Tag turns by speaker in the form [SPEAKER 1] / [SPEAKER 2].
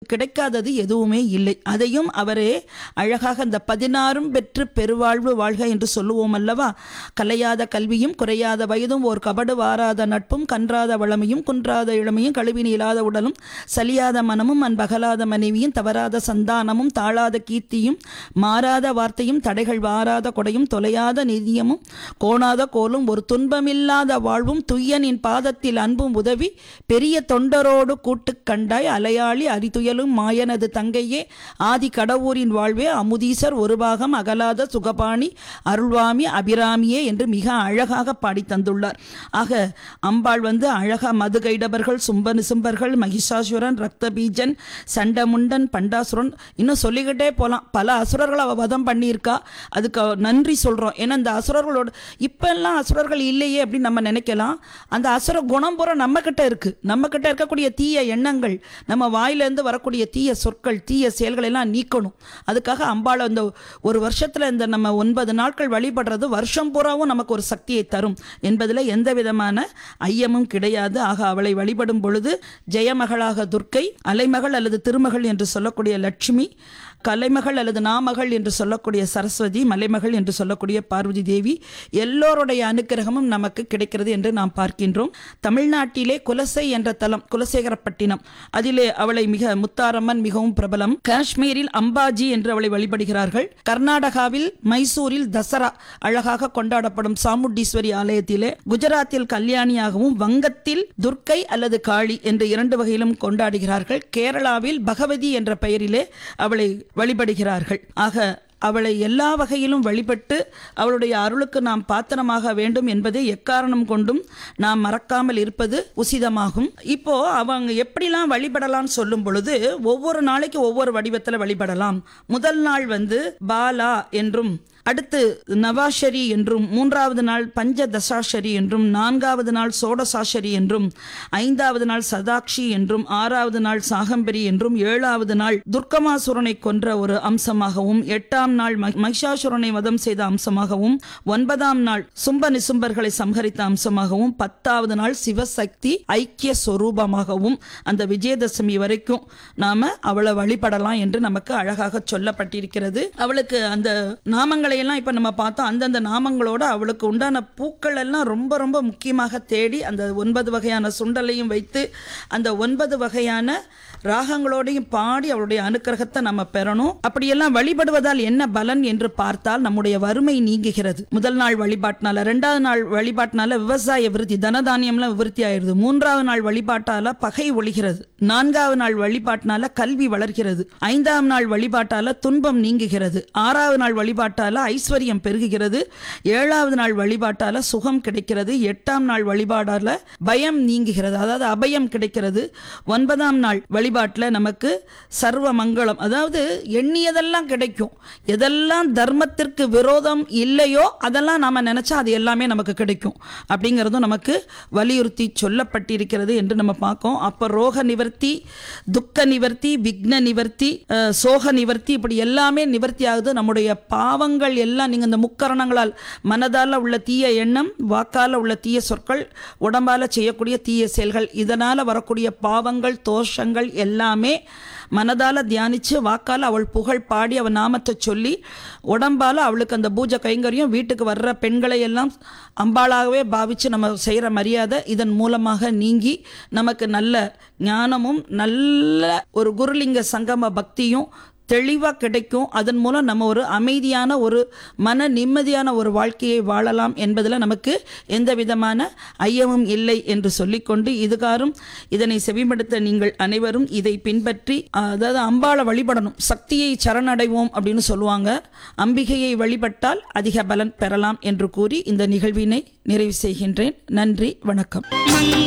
[SPEAKER 1] கிடைக்காதது எதுவுமே இல்லை அதையும் அவரே அழகாக இந்த பதினாறும் பெற்று பெருவாழ்வு வாழ்க என்று சொல்லுவோம் அல்லவா கலையாத கல்வியும் குறையாத வயதும் ஓர் கபடு வாராத நட்பும் கன்றாத வளமையும் குன்றாத இளமையும் கழுவினி இல்லாத உடலும் சலியாத மனமும் அன்பகலாத மனைவியும் தவறாத சந்தானமும் தாழாத கீர்த்தியும் மாறாத வார்த்தையும் தடைகள் வாராத கொடையும் தொலையாத நிதியமும் கோணாத கோலும் ஒரு துன்பமில்லாத வாழ்வும் துய்யனின் பாதத்தில் அன்பும் உதவி பெரிய தொண்டரோடு கூட்டுக் கண்டாய் அலையாளி அரிதுயலும் மாயனது தங்கையே ஆதி கடவுரின் வாழ்வே அமுதீசர் ஒரு பாகம் அகலாத சுகபாணி அருள்வாமி அபிராமியே என்று மிக அழகாக பாடி தந்துள்ளார் ஆக அம்பாள் வந்து அழகா மதுகைடவர்கள் சும்ப நிசும்பர்கள் மகிஷாசுரன் ரக்தபீஜன் சண்டமுண்டன் பண்டாசுரன் இன்னும் சொல்லிக்கிட்டே போகலாம் பல அசுரர்களை அவ வதம் பண்ணியிருக்கா அதுக்கு அவ நன்றி சொல்கிறோம் ஏன்னா இந்த அசுரர்களோட இப்பெல்லாம் அசுரர்கள் இல்லையே அப்படின்னு நம்ம நினைக்கலாம் அந்த அசுர குணம் பூரா நம்ம கிட்ட இருக்கு நம்ம கிட்ட இருக்கக்கூடிய தீய எண்ணங்கள் நம்ம வாயிலேருந்து வரக்கூடிய தீய சொற்கள் தீய செயல்களை எல்லாம் நீக்கணும் அதுக்காக அம்பாளை அந்த ஒரு வருஷத்தில் இந்த நம்ம ஒன்பது நாட்கள் வழிபடுறது வருஷம் பூராவும் நமக்கு ஒரு சக்தியை தரும் என்பதில் எந்த விதமான ஐயமும் கிடையாது ஆக அவளை வழிபடும் பொழுது ஜெயமகளாக துர்க்கை அலைமகள் அல்லது திருமகள் என்று சொல்லக்கூடிய லட்சுமி கலைமகள் அல்லது நாமகள் என்று சொல்லக்கூடிய சரஸ்வதி மலைமகள் என்று சொல்லக்கூடிய பார்வதி தேவி எல்லோருடைய அனுக்கிரகமும் நமக்கு கிடைக்கிறது என்று நாம் பார்க்கின்றோம் தமிழ்நாட்டிலே குலசை என்ற தலம் குலசேகரப்பட்டினம் அதிலே அவளை மிக முத்தாரம்மன் மிகவும் பிரபலம் காஷ்மீரில் அம்பாஜி என்று அவளை வழிபடுகிறார்கள் கர்நாடகாவில் மைசூரில் தசரா அழகாக கொண்டாடப்படும் சாமுண்டீஸ்வரி ஆலயத்திலே குஜராத்தில் கல்யாணியாகவும் வங்கத்தில் துர்க்கை அல்லது காளி என்ற இரண்டு வகையிலும் கொண்டாடுகிறார்கள் கேரளாவில் பகவதி என்ற பெயரிலே அவளை வழிபடுகிறார்கள் ஆக அவளை எல்லா வகையிலும் வழிபட்டு அவளுடைய அருளுக்கு நாம் பாத்திரமாக வேண்டும் என்பதை எக்காரணம் கொண்டும் நாம் மறக்காமல் இருப்பது உசிதமாகும் இப்போ அவங்க எப்படிலாம் வழிபடலாம்னு சொல்லும் பொழுது ஒவ்வொரு நாளைக்கு ஒவ்வொரு வடிவத்தில் வழிபடலாம் முதல் நாள் வந்து பாலா என்றும் அடுத்து நவாஷரி என்றும் மூன்றாவது நாள் பஞ்ச தசாஷரி என்றும் நான்காவது நாள் சோடசாஷரி என்றும் ஐந்தாவது நாள் சதாக்ஷி என்றும் ஆறாவது நாள் சாகம்பரி என்றும் ஏழாவது நாள் துர்க்கமாசுரனை கொன்ற ஒரு அம்சமாகவும் எட்டாம் நாள் ம- மகிஷாசுரனை வதம் செய்த அம்சமாகவும் ஒன்பதாம் நாள் சும்ப நிசும்பர்களை சம்ஹரித்த அம்சமாகவும் பத்தாவது நாள் சிவசக்தி ஐக்கிய சொரூபமாகவும் அந்த விஜயதசமி வரைக்கும் நாம அவளை வழிபடலாம் என்று நமக்கு அழகாக சொல்லப்பட்டிருக்கிறது அவளுக்கு அந்த நாமங்களை எல்லாம் இப்ப நம்ம பார்த்தோம் அந்தந்த நாமங்களோட அவளுக்கு உண்டான பூக்கள் எல்லாம் ரொம்ப ரொம்ப முக்கியமாக தேடி அந்த ஒன்பது வகையான சுண்டலையும் வைத்து அந்த ஒன்பது வகையான ராகங்களோடையும் பாடி அவளுடைய அனுக்கிரகத்தை நம்ம பெறணும் அப்படியெல்லாம் வழிபடுவதால் என்ன பலன் என்று பார்த்தால் நம்முடைய வறுமை நீங்குகிறது முதல் நாள் வழிபாட்டினால ரெண்டாவது நாள் வழிபாட்டினால விவசாய விருத்தி தனதானியம்லாம் விருத்தி ஆயிருது மூன்றாவது நாள் வழிபாட்டால பகை ஒழிகிறது நான்காவது நாள் வழிபாட்டினால கல்வி வளர்கிறது ஐந்தாம் நாள் வழிபாட்டால துன்பம் நீங்குகிறது ஆறாவது நாள் வழிபாட்டால ஐஸ்வர்யம் பெருகுகிறது ஏழாவது நாள் வழிபாட்டால சுகம் கிடைக்கிறது எட்டாம் நாள் வழிபாடால பயம் நீங்குகிறது அதாவது அபயம் கிடைக்கிறது ஒன்பதாம் நாள் வழிபாட்டில் நமக்கு சர்வ மங்களம் அதாவது எண்ணியதெல்லாம் கிடைக்கும் எதெல்லாம் தர்மத்திற்கு விரோதம் இல்லையோ அதெல்லாம் நாம நினைச்சா அது எல்லாமே நமக்கு கிடைக்கும் அப்படிங்கிறதும் நமக்கு வலியுறுத்தி சொல்லப்பட்டிருக்கிறது என்று நம்ம பார்க்கோம் அப்போ ரோக நிவர்த்தி துக்க நிவர்த்தி விக்ன நிவர்த்தி அஹ், சோக நிவர்த்தி இப்படி எல்லாமே நிவர்த்தி ஆகுது நம்முடைய பாவங்கள் எல்லாம் நீங்கள் இந்த முக்கரணங்களால் மனதால் உள்ள தீய எண்ணம் வாக்கால் உள்ள தீய சொற்கள் உடம்பால் செய்யக்கூடிய தீய செயல்கள் இதனால் வரக்கூடிய பாவங்கள் தோஷங்கள் எல்லாமே மனதால் தியானித்து வாக்கால் அவள் புகழ் பாடி அவள் நாமத்தை சொல்லி உடம்பால் அவளுக்கு அந்த பூஜை கைங்கரியம் வீட்டுக்கு வர்ற பெண்களை எல்லாம் அம்பாளாகவே பாவித்து நம்ம செய்கிற மரியாதை இதன் மூலமாக நீங்கி நமக்கு நல்ல ஞானமும் நல்ல ஒரு குருலிங்க சங்கம பக்தியும் தெளிவாக கிடைக்கும் அதன் மூலம் நம்ம ஒரு அமைதியான ஒரு மன நிம்மதியான ஒரு வாழ்க்கையை வாழலாம் என்பதில் நமக்கு எந்த விதமான ஐயமும் இல்லை என்று சொல்லிக்கொண்டு இதுகாரும் இதனை செவிமடுத்த நீங்கள் அனைவரும் இதை பின்பற்றி அதாவது அம்பாளை வழிபடணும் சக்தியை சரணடைவோம் அப்படின்னு சொல்லுவாங்க அம்பிகையை வழிபட்டால் அதிக பலன் பெறலாம் என்று கூறி இந்த நிகழ்வினை நிறைவு செய்கின்றேன் நன்றி வணக்கம்
[SPEAKER 2] மங்கள